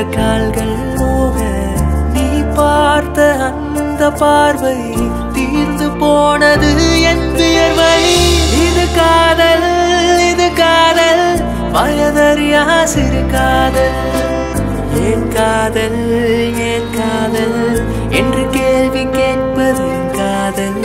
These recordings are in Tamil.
கால்கள் போக நீ பார்த்த அந்த பார்வை தீர்ந்து போனது என் வியர்வழி இது காதல் இது காதல் வயதறியா சிறு காதல் ஏன் காதல் ஏன் காதல் என்று கேள்வி கேட்பது காதல்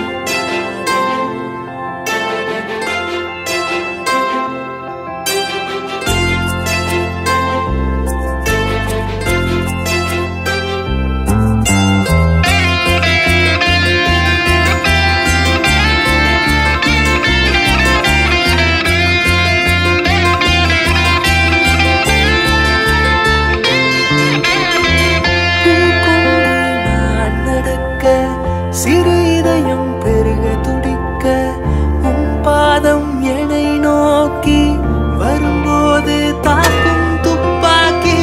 நான் நடக்க சிறு இதயம் பெருக துடிக்க உன் பாதம் என்னை நோக்கி வரும்போது தாக்கும் துப்பாக்கி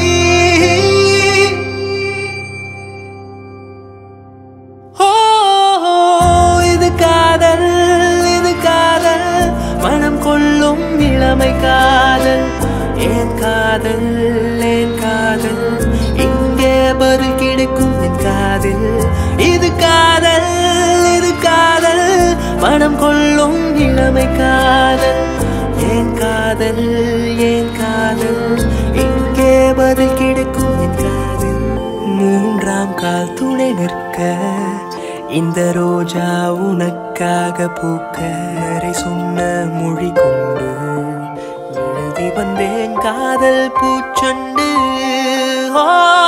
ஓ இது காதல் இது காதல் மனம் கொள்ளும் இளமை காதல் ஏன் காதல் ஏன் காதல் இங்கே பதில் கிடைக்கும் என் காதில் இது காதல் இது காதல் மனம் கொள்ளும் இளமை காதல் ஏன் காதல் ஏன் காதல் இங்கே பதில் கிடைக்கும் என் காதில் மூன்றாம் கால் துணை நிற்க இந்த ரோஜா உனக்காக பூக்க வரை சொன்ன மொழி கொண்டு எழுதி வந்தேன் காதல் பூச்சொண்டு ஓ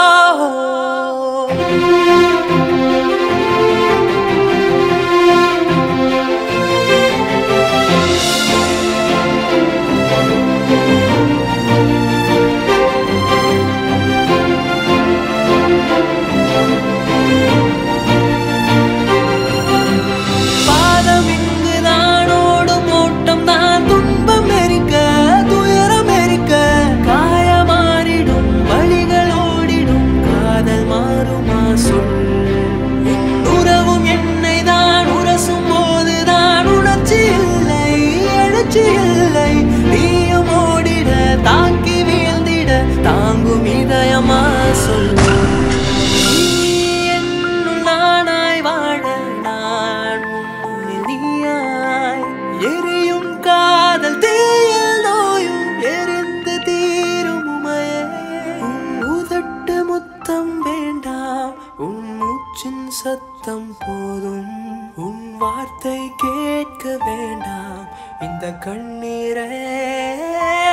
பாதம் இங்கு நானோடும் ஓட்டம் தான் துன்பம் எரிக்க துயரம் எரிக்க காயமாறிடும் வழிகள் ஓடிடும் காதல் மாறுமா சொல் உன் உறவும் என்னை தான் உரசும் போதுதான் உணர்ச்சி இல்லை எழுச்சி இல்லை நீயும் ஓடிட தாக்கி வீழ்ந்திட தாங்கும் இதயமா சொல்லு நீ என்னுள் நானாய் வாழ நான் உன்னில் நீயாய் எரியும் காதல் தீயில் நோயும் எரிந்து தீரும் உமையே உன் உதட்டு முத்தம் வேண்டாம் உன் மூச்சின் சத்தம் போதும் உன் வார்த்தை கேட்க வேண்டாம் இந்த கண்ணீரே